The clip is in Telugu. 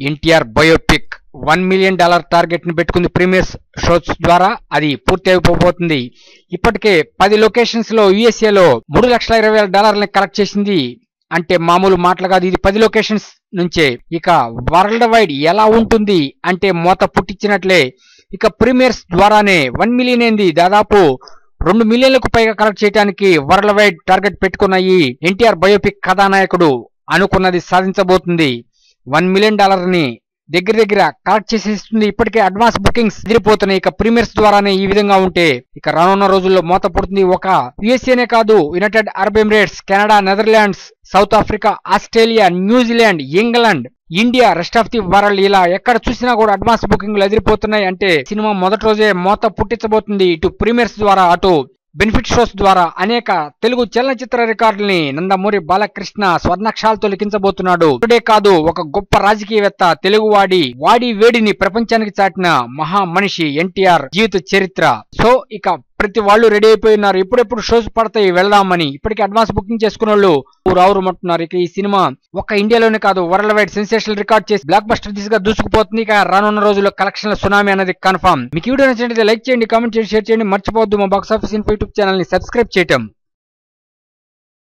NTR biopic one million dollar target ని పెట్టుకుంది ప్రీమియర్స్ షోస్ ద్వారా అది పూర్తి అయిపోబోతుంది ఇప్పటికే పది లొకేషన్స్ లో యుఎస్ఏ లో మూడు లక్షల ఇరవై వేల డాలర్లని కలెక్ట్ చేసింది అంటే మామూలు మాటలు కాదు ఇది పది లొకేషన్స్ నుంచే ఇక వరల్డ్ వైడ్ ఎలా ఉంటుంది అంటే మూత పుట్టించినట్లే ఇక ప్రీమియర్స్ ద్వారానే వన్ మిలియన్ ఏంది దాదాపు రెండు మిలియన్లకు పైగా కలెక్ట్ చేయడానికి వరల్డ్ వైడ్ టార్గెట్ పెట్టుకున్న ఈ ఎన్టీఆర్ బయోపిక్ కథానాయకుడు అనుకున్నది సాధించబోతుంది వన్ మిలియన్ డాలర్ ని దగ్గర దగ్గర కలెక్ట్ చేసేస్తుంది ఇప్పటికే అడ్వాన్స్ బుకింగ్స్ ఎదిరిపోతున్నాయి ఇక ప్రీమియర్స్ ద్వారానే ఈ విధంగా ఉంటే ఇక రానున్న రోజుల్లో మోత పుడుతుంది ఒక యుఎస్ఏనే కాదు United Arab Emirates Canada Netherlands South Africa Australia New Zealand England India rest of the world ఇలా ఎక్కడ చూసినా కూడా అడ్వాన్స్ బుకింగ్లు ఎదిరిపోతున్నాయి అంటే సినిమా మొదటి రోజే మోత పుట్టించబోతుంది ఇటు ప్రీమియర్స్ ద్వారా అటు బెనిఫిట్ షోస్ ద్వారా అనేక తెలుగు చలనచిత్ర రికార్డుల్ని నందమూరి బాలకృష్ణ స్వర్ణక్షాలతో లిఖించబోతున్నాడు ఇప్పుడే కాదు ఒక గొప్ప రాజకీయవేత్త తెలుగువాడి వాడి వేడిని ప్రపంచానికి చాటిన మహా మనిషి ఎన్టీఆర్ జీవిత చరిత్ర సో ఇక ప్రతి వాళ్ళు రెడీ అయిపోయి ఉన్నారు ఎప్పుడెప్పుడు షోస్ పడతాయి వెళ్దామని ఇప్పటికే అడ్వాన్స్ బుకింగ్ చేసుకున్న వాళ్ళు రావురమంటున్నారు ఇక ఈ సినిమా ఒక్క ఇండియాలోనే కాదు వరల్డ్ వైడ్ సెన్సేషనల్ రికార్డ్ చేసి బ్లాక్ బస్టర్ దిశగా దూసుకుపోతుంది ఇక రానున్న రోజుల్లో కలెక్షన్ల సునామీ అనేది కన్ఫర్మ్ మీకు ఈ వీడియో నచ్చినట్లయితే లైక్ చేయండి కామెంట్ చేయండి షేర్ చేయండి మర్చిపోవద్దు మా box office info YouTube channel ని సబ్స్క్రైబ్ చేయటం